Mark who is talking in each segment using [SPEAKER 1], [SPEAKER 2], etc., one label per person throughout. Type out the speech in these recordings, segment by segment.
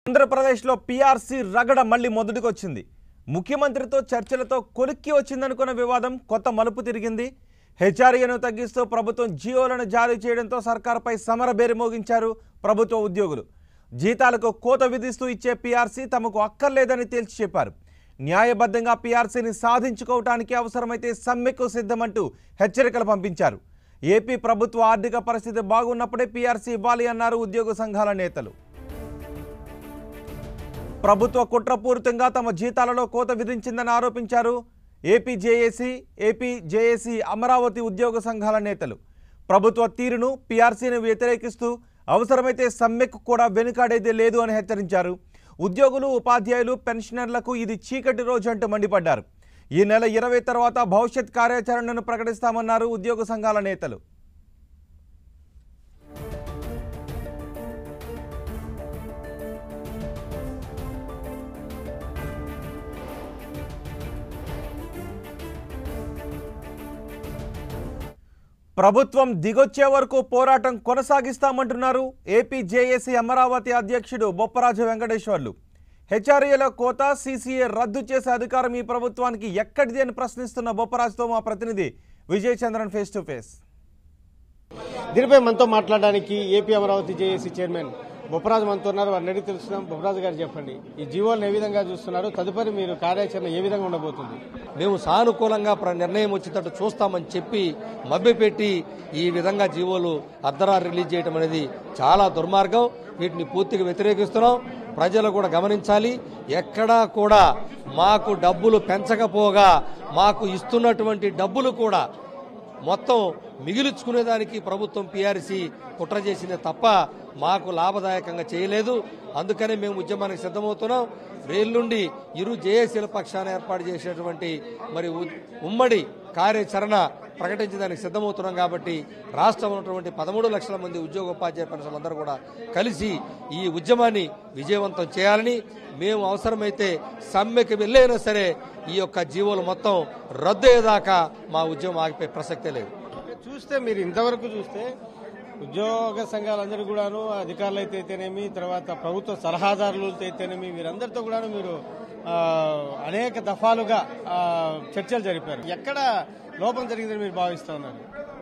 [SPEAKER 1] ఆంధ్రప్రదేశ్లో పీఆర్సీ రగడ మళ్ళీ మొదటికొచ్చింది ముఖ్యమంత్రితో చర్చలతో కొలిక్కి వచ్చిందనుకున్న వివాదం కొత్త మలుపు తిరిగింది హెచ్ఆర్ఏను తగ్గిస్తూ ప్రభుత్వం జియోలను జారీ చేయడంతో సర్కార్పై సమరబేరి మోగించారు ప్రభుత్వ ఉద్యోగులు జీతాలకు కోత విధిస్తూ ఇచ్చే పీఆర్సీ తమకు అక్కర్లేదని తేల్చి చెప్పారు న్యాయబద్ధంగా పీఆర్సీని సాధించుకోవటానికి అవసరమైతే సమ్మెకు సిద్ధమంటూ హెచ్చరికలు పంపించారు ఏపీ ప్రభుత్వ ఆర్థిక పరిస్థితి బాగున్నప్పుడే పీఆర్సీ ఇవ్వాలి అన్నారు ఉద్యోగ సంఘాల నేతలు ప్రభుత్వ కుట్రపూరితంగా తమ జీతాలలో కోత విధించిందని ఆరోపించారు AP JAC AP JAC Amaravati ఉద్యోగ సంఘాల నేతలు ప్రభుత్వ తీరును పీఆర్సీని వ్యతిరేకిస్తూ అవసరమైతే సమ్మెకు కూడా వెనుకాడేదే లేదు అని హెచ్చరించారు ఉద్యోగులు ఉపాధ్యాయులు పెన్షనర్లకు ఇది చీకటి రోజు అంటూ మండిపడ్డారు ఈ నెల ఇరవై తర్వాత భవిష్యత్ కార్యాచరణను ప్రకటిస్తామన్నారు ఉద్యోగ సంఘాల నేతలు ప్రభుత్వం దిగొచ్చే వరకు పోరాటం కొనసాగిస్తామంటున్నారు ఏపీ జేఏసీ అమరావతి అధ్యక్షుడు బొప్పరాజు వెంకటేశ్వర్లు హెచ్ఆర్ఏల కోత సీసీఏ రద్దు చేసే అధికారం ఈ ప్రభుత్వానికి ఎక్కడిది అని ప్రశ్నిస్తున్న బొప్పరాజుతో మా ప్రతినిధి Vijay Chandran face to face
[SPEAKER 2] దీనిపై మనతో మాట్లాడడానికి AP Amaravati JAC chairman Bopparaju మనతో ఉన్నారు వారిని అడిగి తెలుసుకున్నాం బొప్పరాజు గారు చెప్పండి ఈ జీవోలను ఏ విధంగా చూస్తున్నారు తదుపరి మీరు కార్యాచరణ ఏ విధంగా ఉండబోతుంది
[SPEAKER 3] మేము సానుకూలంగా ప్ర- నిర్ణయం వచ్చేటట్టు చూస్తామని చెప్పి మభ్యపెట్టి ఈ విధంగా జీవోలు అర్ధరాలు రిలీజ్ చేయడం అనేది చాలా దుర్మార్గం వీటిని పూర్తిగా వ్యతిరేకిస్తున్నాం ప్రజలు కూడా గమనించాలి ఎక్కడా కూడా మాకు డబ్బులు పెంచకపోగా మాకు ఇస్తున్నటువంటి డబ్బులు కూడా మొత్తం మిగిల్చుకునేదానికి ప్రభుత్వం పీఆర్సీ కుట్ర చేసిందే తప్ప మాకు లాభదాయకంగా చేయలేదు అందుకనే మేము ఉద్యమానికి సిద్ధమవుతున్నాం రేల్లుండి ఇరు జేఏసీల పక్షాన ఏర్పాటు చేసేటువంటి మరి ఉ- ఉమ్మడి కార్యాచరణ ప్రకటించడానికి సిద్ధమవుతున్నాం కాబట్టి రాష్ట్రంలో ఉన్నటువంటి పదమూడు లక్షల మంది ఉద్యోగ ఉపాధ్యాయ పెన్షన్లందరూ కూడా కలిసి ఈ ఉద్యమాన్ని విజయవంతం చేయాలని మేము అవసరమైతే సమ్మెకి వెళ్ళైనా సరే ఈ యొక్క జీవోలు మొత్తం రద్దు అయ్యేదాకా మా ఉద్యమం ఆగిపోయే ప్రసక్తే లేదు
[SPEAKER 2] చూస్తే మీరు ఇంతవరకు చూస్తే ఉద్యోగ సంఘాలందరూ కూడాను అధికారులు అయితే అయితేనేమి తర్వాత ప్రభుత్వ సలహాదారులు అయితేనేమి వీరందరితో కూడాను మీరు ఆ, అనేక దఫాలుగా ఆ, చర్చలు జరిపారు ఎక్కడ లోపం జరిగిందని మీరు భావిస్తా ఉన్నారు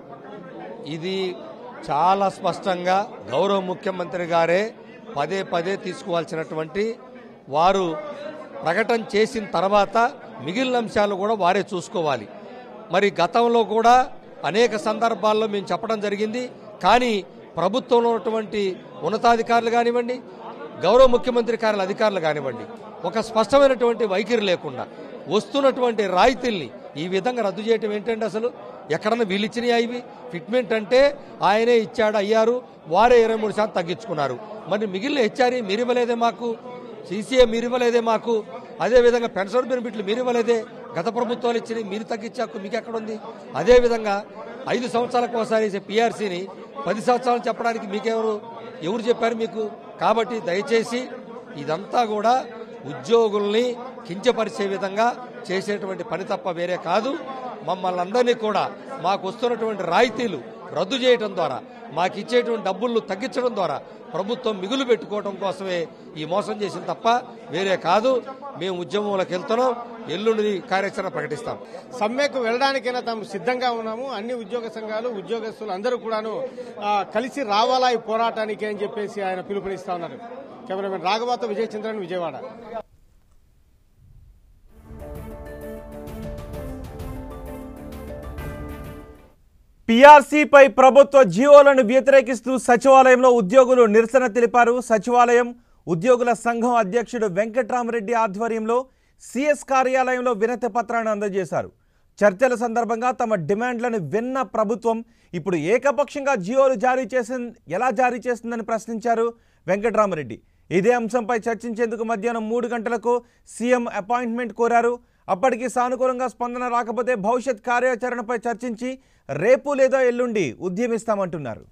[SPEAKER 3] ఇది చాలా స్పష్టంగా గౌరవ ముఖ్యమంత్రి గారే పదే పదే తీసుకోవాల్సినటువంటి వారు ప్రకటన చేసిన తర్వాత మిగిలిన అంశాలు కూడా వారే చూసుకోవాలి మరి గతంలో కూడా అనేక సందర్భాల్లో మేము చెప్పడం జరిగింది కానీ ప్రభుత్వంలో ఉన్నటువంటి ఉన్నతాధికారులు కానివ్వండి గౌరవ ముఖ్యమంత్రి కార్యాలయ అధికారులు కానివ్వండి ఒక స్పష్టమైనటువంటి వైఖరి లేకుండా వస్తున్నటువంటి రాయితీల్ని ఈ విధంగా రద్దు చేయటం ఏంటంటే అసలు ఎక్కడన్నా వీళ్ళు ఇచ్చినాయా ఇవి ఫిట్మెంట్ అంటే ఆయనే ఇచ్చాడు అయ్యారు వారే ఇరవై మూడు శాతం తగ్గించుకున్నారు మరి మిగిలిన హెచ్ఆర్ఏ మీరు ఇవ్వలేదే మాకు సీసీఏ మీరు ఇవ్వలేదే మాకు అదేవిధంగా పెన్షన్ బెనిఫిట్లు మీరు ఇవ్వలేదే గత ప్రభుత్వాలు ఇచ్చినాయి మీరు తగ్గించాకు మీకు ఎక్కడుంది అదేవిధంగా ఐదు సంవత్సరాలకు ఒకసారి ఇచ్చే పీఆర్సీని పది సంవత్సరాలు చెప్పడానికి మీకెవరు ఎవరు చెప్పారు మీకు కాబట్టి దయచేసి ఇదంతా కూడా ఉద్యోగుల్ని కించపరిచే విధంగా చేసేటువంటి పని తప్ప వేరే కాదు మమ్మల్ని అందరినీ కూడా మాకు వస్తున్నటువంటి రాయితీలు రద్దు చేయడం ద్వారా మాకు ఇచ్చేటువంటి డబ్బులు తగ్గించడం ద్వారా ప్రభుత్వం మిగులు పెట్టుకోవడం కోసమే ఈ మోసం చేసింది తప్ప వేరే కాదు మేము ఉద్యమంలోకి వెళ్తున్నాం ఎల్లుండి కార్యాచరణ ప్రకటిస్తాం
[SPEAKER 2] సమ్మెకు వెళ్ళడానికైనా తాము సిద్ధంగా ఉన్నాము అన్ని ఉద్యోగ సంఘాలు ఉద్యోగస్తులు అందరూ కూడాను ఆ, కలిసి రావాలా ఈ పోరాటానికి అని చెప్పేసి ఆయన పిలుపునిస్తా ఉన్నారు కెమెరామెన్ రాఘవాతో విజయ్ చంద్రన్ విజయవాడ
[SPEAKER 1] పీఆర్సీపై ప్రభుత్వ జీవోలను వ్యతిరేకిస్తూ సచివాలయంలో ఉద్యోగులు నిరసన తెలిపారు సచివాలయం ఉద్యోగుల సంఘం అధ్యక్షుడు వెంకట్రామరెడ్డి ఆధ్వర్యంలో సిఎస్ కార్యాలయంలో వినతి పత్రాన్ని అందజేశారు చర్చల సందర్భంగా తమ డిమాండ్లను విన్న ప్రభుత్వం ఇప్పుడు ఏకపక్షంగా జియోలు జారీ చేసి ఎలా జారీ చేస్తుందని ప్రశ్నించారు వెంకట్రామరెడ్డి ఇదే అంశంపై చర్చించేందుకు మధ్యాహ్నం మూడు గంటలకు సీఎం అపాయింట్మెంట్ కోరారు అప్పటికి సానుకూలంగా స్పందన రాకపోతే భవిష్యత్ కార్యాచరణపై చర్చించి రేపు లేదా ఎల్లుండి ఉద్యమిస్తామంటున్నారు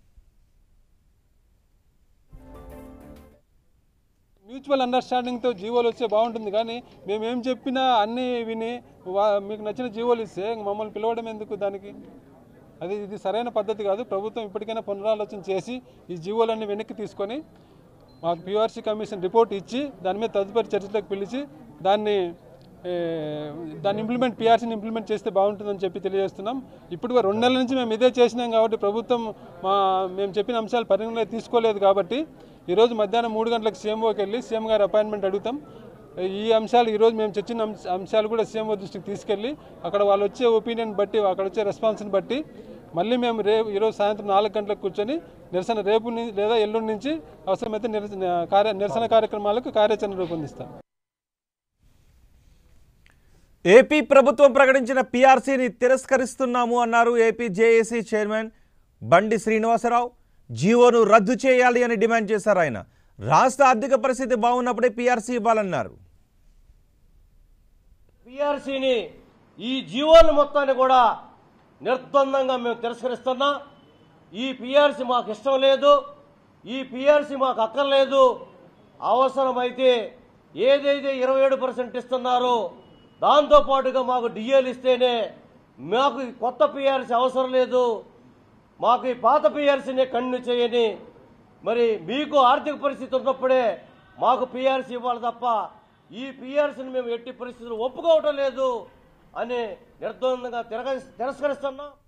[SPEAKER 4] మ్యూచువల్ అండర్స్టాండింగ్తో జీవోలు వస్తే బాగుంటుంది కానీ మేము ఏం చెప్పినా అన్నీ విని వా- మీకు నచ్చిన జీవోలు ఇస్తే ఇంక మమ్మల్ని పిలవడం ఎందుకు దానికి అది ఇది సరైన పద్ధతి కాదు ప్రభుత్వం ఇప్పటికైనా పునరాలోచన చేసి ఈ జీవోలన్నీ వెనక్కి తీసుకొని మాకు పిఆర్సీ కమిషన్ రిపోర్ట్ ఇచ్చి దాని మీద తదుపరి చర్చలకు పిలిచి దాన్ని ఏ, దాన్ని ఇంప్లిమెంట్ పిఆర్సీని ఇంప్లిమెంట్ చేస్తే బాగుంటుందని చెప్పి తెలియజేస్తున్నాం ఇప్పుడు రెండు నెలల నుంచి మేము ఇదే చేసినాం కాబట్టి ప్రభుత్వం మా మేము చెప్పిన అంశాలు పరిగణలో తీసుకోలేదు కాబట్టి ఈరోజు మధ్యాహ్నం మూడు గంటలకు సీఎంఓకి వెళ్ళి సీఎం గారి అపాయింట్మెంట్ అడుగుతాం ఈ అంశాలు ఈరోజు మేము చర్చిన అంశ- అంశాలు కూడా సీఎంఓ దృష్టికి తీసుకెళ్ళి అక్కడ వాళ్ళు వచ్చే ఒపీనియన్ బట్టి అక్కడ వచ్చే రెస్పాన్స్ని బట్టి మళ్ళీ మేము రేపు ఈరోజు సాయంత్రం నాలుగు గంటలకు కూర్చొని నిరసన రేపు నుంచి లేదా ఎల్లుండి నుంచి అవసరమైతే నిరసన కార్య నిరసన కార్యక్రమాలకు కార్యాచరణ రూపొందిస్తాం
[SPEAKER 1] ఏపీ ప్రభుత్వం ప్రకటించిన పీఆర్సీని తిరస్కరిస్తున్నాము అన్నారు ఏపీ జేఏసీ చైర్మన్ బండి శ్రీనివాసరావు జీవోను రద్దు చేయాలి అని డిమాండ్ చేశారు ఆయన రాష్ట్ర ఆర్థిక పరిస్థితి బాగున్నప్పుడే పీఆర్సీ ఇవ్వాలన్నారు
[SPEAKER 5] పిఆర్సీని ఈ జీవోలు మొత్తాన్ని కూడా నిర్ద్వందంగా మేము తిరస్కరిస్తున్నాం ఈ పిఆర్సీ మాకు ఇష్టం లేదు ఈ పిఆర్సీ మాకు అక్కర్లేదు అవసరమైతే ఏదైతే ఇరవై ఏడు పర్సెంట్ ఇస్తున్నారో దాంతోపాటుగా మాకు డిఏలు ఇస్తేనే మాకు ఈ కొత్త పిఆర్సీ అవసరం లేదు మాకు ఈ పాత పిఆర్సీనే కన్ను చేయని మరి మీకు ఆర్థిక పరిస్థితి ఉన్నప్పుడే మాకు పిఆర్సీ ఇవ్వాలి తప్ప ఈ పిఆర్సీని మేము ఎట్టి పరిస్థితుల్లో ఒప్పుకోవటం లేదు అని నిర్ద్వందంగా తిరగ తిరస్కరిస్తున్నాం